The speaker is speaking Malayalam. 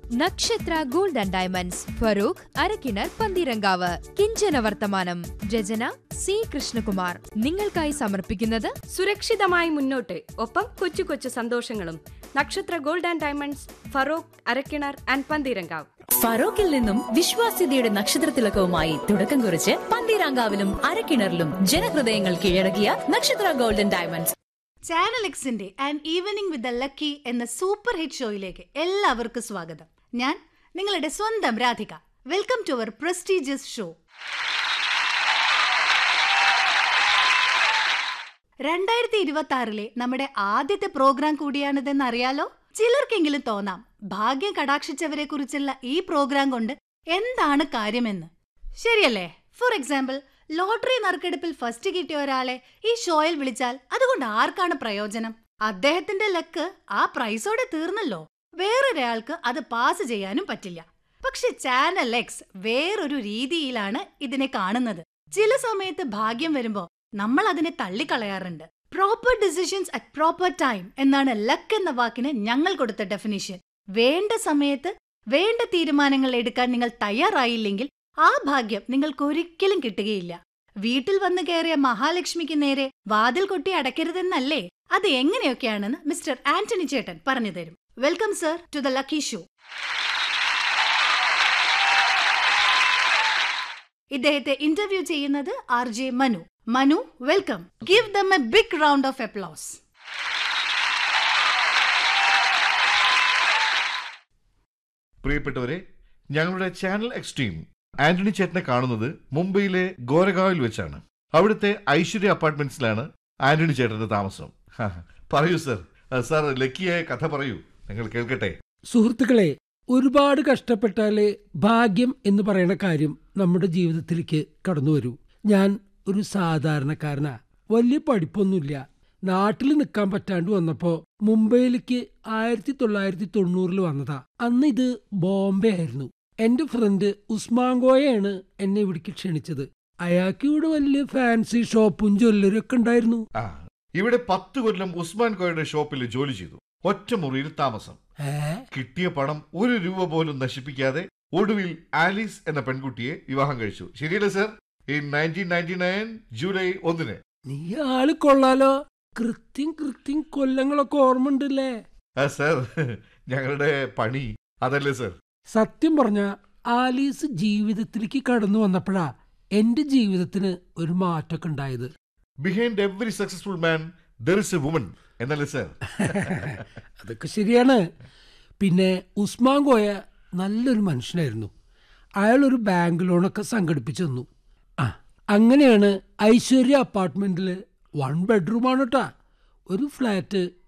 നക്ഷത്ര gold and diamonds Farook Arakkinar Pantheerankavu Kinchana Varthamanam രചന സി കൃഷ്ണകുമാർ നിങ്ങൾക്കായി സമർപ്പിക്കുന്നത് സുരക്ഷിതമായി മുന്നോട്ട് ഒപ്പം കൊച്ചു കൊച്ചു സന്തോഷങ്ങളും Nakshatra gold and diamonds Feroke Arakkinar and Pantheerankavu ഫറോക്കിൽ നിന്നും വിശ്വാസ്യതയുടെ നക്ഷത്രത്തിലക്കവുമായി തുടക്കം കുറിച്ച് പന്തീരാങ്കാവിലും അരക്കിണറിലും ജനഹൃദയങ്ങൾ കീഴടക്കിയ നക്ഷത്ര ഗോൾഡൻ ഡയമണ്ട്സ് ചാനൽ എക്സിന്റെ and evening with the lucky എന്ന സൂപ്പർ ഹിറ്റ് ഷോയിലേക്ക് എല്ലാവർക്കും സ്വാഗതം ഞാൻ നിങ്ങളുടെ സ്വന്തം Radhika welcome to our prestigious show രണ്ടായിരത്തി ഇരുപത്തി ആറിലെ നമ്മുടെ ആദ്യത്തെ പ്രോഗ്രാം കൂടിയാണിതെന്ന് അറിയാലോ ചിലർക്കെങ്കിലും തോന്നാം ഭാഗ്യം കടാക്ഷിച്ചവരെ കുറിച്ചുള്ള ഈ പ്രോഗ്രാം കൊണ്ട് എന്താണ് കാര്യമെന്ന് ശരിയല്ലേ ഫോർ എക്സാമ്പിൾ ലോട്ടറി നറുക്കെടുപ്പിൽ ഫസ്റ്റ് കിട്ടിയ ഒരാളെ ഈ ഷോയിൽ വിളിച്ചാൽ അതുകൊണ്ട് ആർക്കാണ് പ്രയോജനം അദ്ദേഹത്തിന്റെ ലക്ക് ആ പ്രൈസോടെ തീർന്നല്ലോ വേറൊരാൾക്ക് അത് പാസ് ചെയ്യാനും പറ്റില്ല പക്ഷെ ചാനൽ എക്സ് വേറൊരു രീതിയിലാണ് ഇതിനെ കാണുന്നത് ചില സമയത്ത് ഭാഗ്യം വരുമ്പോ നമ്മൾ അതിനെ തള്ളിക്കളയാറുണ്ട് proper decisions at proper time എന്നാണ് ലക്ക് എന്ന വാക്കിന് ഞങ്ങൾ കൊടുത്ത ഡെഫിനിഷൻ വേണ്ട സമയത്ത് വേണ്ട തീരുമാനങ്ങൾ എടുക്കാൻ നിങ്ങൾ തയ്യാറായില്ലെങ്കിൽ ആ ഭാഗ്യം നിങ്ങൾക്ക് ഒരിക്കലും കിട്ടുകയില്ല വീട്ടിൽ വന്നു കയറിയ മഹാലക്ഷ്മിക്ക് നേരെ വാതിൽ കൊട്ടി അടയ്ക്കരുതെന്നല്ലേ അത് എങ്ങനെയൊക്കെയാണെന്ന് മിസ്റ്റർ ആന്റണി ചേട്ടൻ പറഞ്ഞു തരും welcome sir to the lucky show ഇദ്ദേഹത്തെ ഇന്റർവ്യൂ ചെയ്യുന്നത് R J Manu Manu welcome give them a big round of applause പ്രിയപ്പെട്ടവരെ ഞങ്ങളുടെ ചാനൽ എക്സ്ട്രീം ആന്റണി ചേട്ടനെ കാണുന്നത് മുംബൈയിലെ ഗോരഗാവിൽ വെച്ചാണ് അവിടുത്തെ ഐശ്വര്യ അപ്പാർട്ട്മെന്റ്സിലാണ് ആന്റണി ചേട്ടന്റെ താമസം ഹാ, പറയൂ സർ ആ, സാർ ലക്കിയായ കഥ പറയൂ ഞങ്ങൾ കേൾക്കട്ടെ സുഹൃത്തുക്കളെ ഒരുപാട് കഷ്ടപ്പെട്ടാലേ ഭാഗ്യം എന്ന് പറയുന്ന കാര്യം നമ്മുടെ ജീവിതത്തിലേക്ക് കടന്നു വരൂ ഞാൻ ഒരു സാധാരണക്കാരനാ വലിയ പഠിപ്പൊന്നുമില്ല നാട്ടിൽ നിൽക്കാൻ പറ്റാണ്ട് വന്നപ്പോ മുംബൈയിലേക്ക് ആയിരത്തി തൊള്ളായിരത്തി തൊണ്ണൂറിൽ വന്നതാ അന്ന് ഇത് ബോംബെ ആയിരുന്നു എന്റെ ഫ്രണ്ട് ഉസ്മാങ്കോയാണ് എന്നെ ഇവിടേക്ക് ക്ഷണിച്ചത് അയാൾക്ക് ഇവിടെ വലിയ ഫാൻസി ഷോപ്പും ജ്വല്ലറി ഒക്കെ ഉണ്ടായിരുന്നു ആ ഇവിടെ പത്ത് കൊല്ലം ഉസ്മാൻ കോയുടെ ഷോപ്പിൽ ജോലി ചെയ്തു ഒറ്റ മുറിയിൽ താമസം ഏ കിട്ടിയ പണം ഒരു രൂപ പോലും നശിപ്പിക്കാതെ ഒടുവിൽ ആലീസ് എന്ന പെൺകുട്ടിയെ വിവാഹം കഴിച്ചു ശരിയല്ലേ sir in nineteen ninety nine July ഒന്നിന് നീ ആള് കൊള്ളാലോ കൃത്യം കൃത്യം കൊല്ലങ്ങളൊക്കെ ഓർമ്മ ഉണ്ടല്ലേ ആ സർ ഞങ്ങളുടെ പണി അതല്ലേ സർ സത്യം പറഞ്ഞ ആലീസ് ജീവിതത്തിലേക്ക് കടന്നു വന്നപ്പോഴാ എന്റെ ജീവിതത്തിന് ഒരു മാറ്റമൊക്കെ ഉണ്ടായത് behind every successful man there is a woman എന്നല്ലേ സർ അതൊക്കെ ശരിയാണ് പിന്നെ ഉസ്മാൻ കോയ നല്ലൊരു മനുഷ്യനായിരുന്നു അയാൾ ഒരു ബാങ്ക് ലോണൊക്കെ സംഘടിപ്പിച്ചു തന്നു ആ അങ്ങനെയാണ് ഐശ്വര്യ അപ്പാർട്ട്മെന്റിൽ വൺ ബെഡ്റൂമാണ് കേട്ടാ ഒരു ഫ്ലാറ്റ്